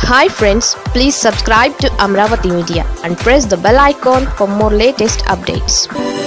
hi friends please subscribe to Amaravati media and press the bell icon for more latest updates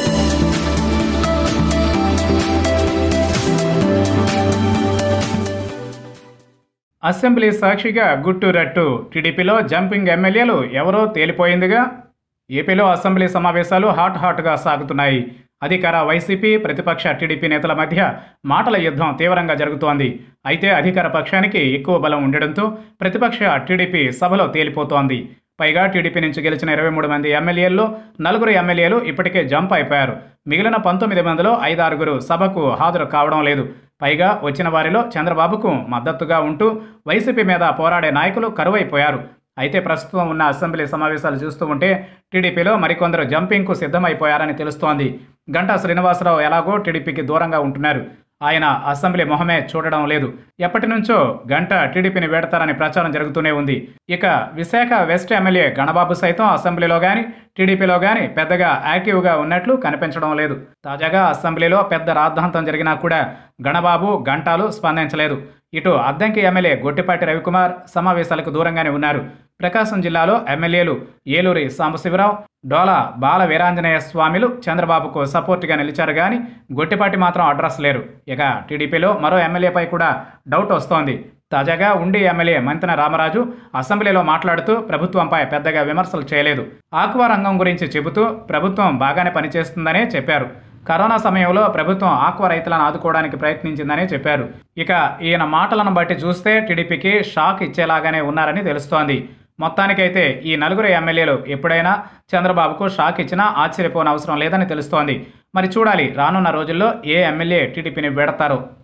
assembly సాక్షిగా గుట్టు రట్టు టీడీపీలో jumping ఎమ్మెల్యేలు ఎవరో తేలిపోయిందిగా ఏపీలో అసెంబ్లీ సమావేశాలు హాట్ హాట్గా సాగుతున్నాయి అధికార వైసీపీ ప్రతిపక్ష టీడీపీ నేతల మధ్య మాటల యుద్ధం తీవ్రంగా జరుగుతోంది అయితే అధికార పక్షానికి ఎక్కువ బలం ఉండడంతో ప్రతిపక్ష టీడీపీ సభలో తేలిపోతోంది పైగా టీడీపీ నుంచి గెలిచిన ఇరవై మూడు మంది ఎమ్మెల్యేల్లో నలుగురు ఎమ్మెల్యేలు ఇప్పటికే జంప్ అయిపోయారు మిగిలిన పంతొమ్మిది మందిలో ఐదారుగురు సభకు హాజరు కావడం లేదు పైగా వచ్చిన వారిలో చంద్రబాబుకు మద్దతుగా ఉంటూ వైసీపీ మీద పోరాడే నాయకులు కరువైపోయారు అయితే ప్రస్తుతం ఉన్న అసెంబ్లీ సమావేశాలు చూస్తూ ఉంటే టీడీపీలో మరికొందరు జంపింగ్కు సిద్ధమైపోయారని తెలుస్తోంది గంటా శ్రీనివాసరావు ఎలాగో టీడీపీకి దూరంగా ఉంటున్నారు ఆయన అసెంబ్లీ మొహమే చూడడం లేదు ఎప్పటి నుంచో గంట టీడీపీని వేడతారని ప్రచారం జరుగుతూనే ఉంది ఇక విశాఖ వెస్ట్ ఎమ్మెల్యే గణబాబు సైతం అసెంబ్లీలో కానీ టీడీపీలో కానీ పెద్దగా యాక్టివ్గా ఉన్నట్లు కనిపించడం లేదు తాజాగా అసెంబ్లీలో పెద్ద రాద్ధాంతం జరిగినా కూడా గణబాబు గంటాలు స్పందించలేదు ఇటు అద్దంకి ఎమ్మెల్యే గొట్టిపాటి రవికుమార్ సమావేశాలకు దూరంగానే ఉన్నారు ప్రకాశం జిల్లాలో ఎమ్మెల్యేలు ఏలూరి సాంబశివరావు డోల బాల వీరాంజనేయ స్వామిలు చంద్రబాబుకు సపోర్టుగా నిలిచారు కానీ గొట్టిపాటి మాత్రం అడ్రస్ లేరు ఇక టీడీపీలో మరో ఎమ్మెల్యేపై కూడా డౌట్ వస్తోంది తాజాగా ఉండి ఎమ్మెల్యే మంతెన రామరాజు అసెంబ్లీలో మాట్లాడుతూ ప్రభుత్వంపై పెద్దగా విమర్శలు చేయలేదు ఆక్వా రంగం గురించి చెబుతూ ప్రభుత్వం బాగానే పనిచేస్తుందనే చెప్పారు కరోనా సమయంలో ప్రభుత్వం ఆక్వా రైతులను ఆదుకోవడానికి ప్రయత్నించిందని చెప్పారు ఇక ఈయన మాటలను బట్టి చూస్తే టీడీపీకి షాక్ ఇచ్చేలాగానే ఉన్నారని తెలుస్తోంది మొత్తానికైతే ఈ నలుగురు ఎమ్మెల్యేలు ఎప్పుడైనా చంద్రబాబుకు షాక్ ఇచ్చినా ఆశ్చర్యపోనవసరం లేదని తెలుస్తోంది మరి చూడాలి రానున్న రోజుల్లో ఏ ఎమ్మెల్యే టీడీపీని పెడతారో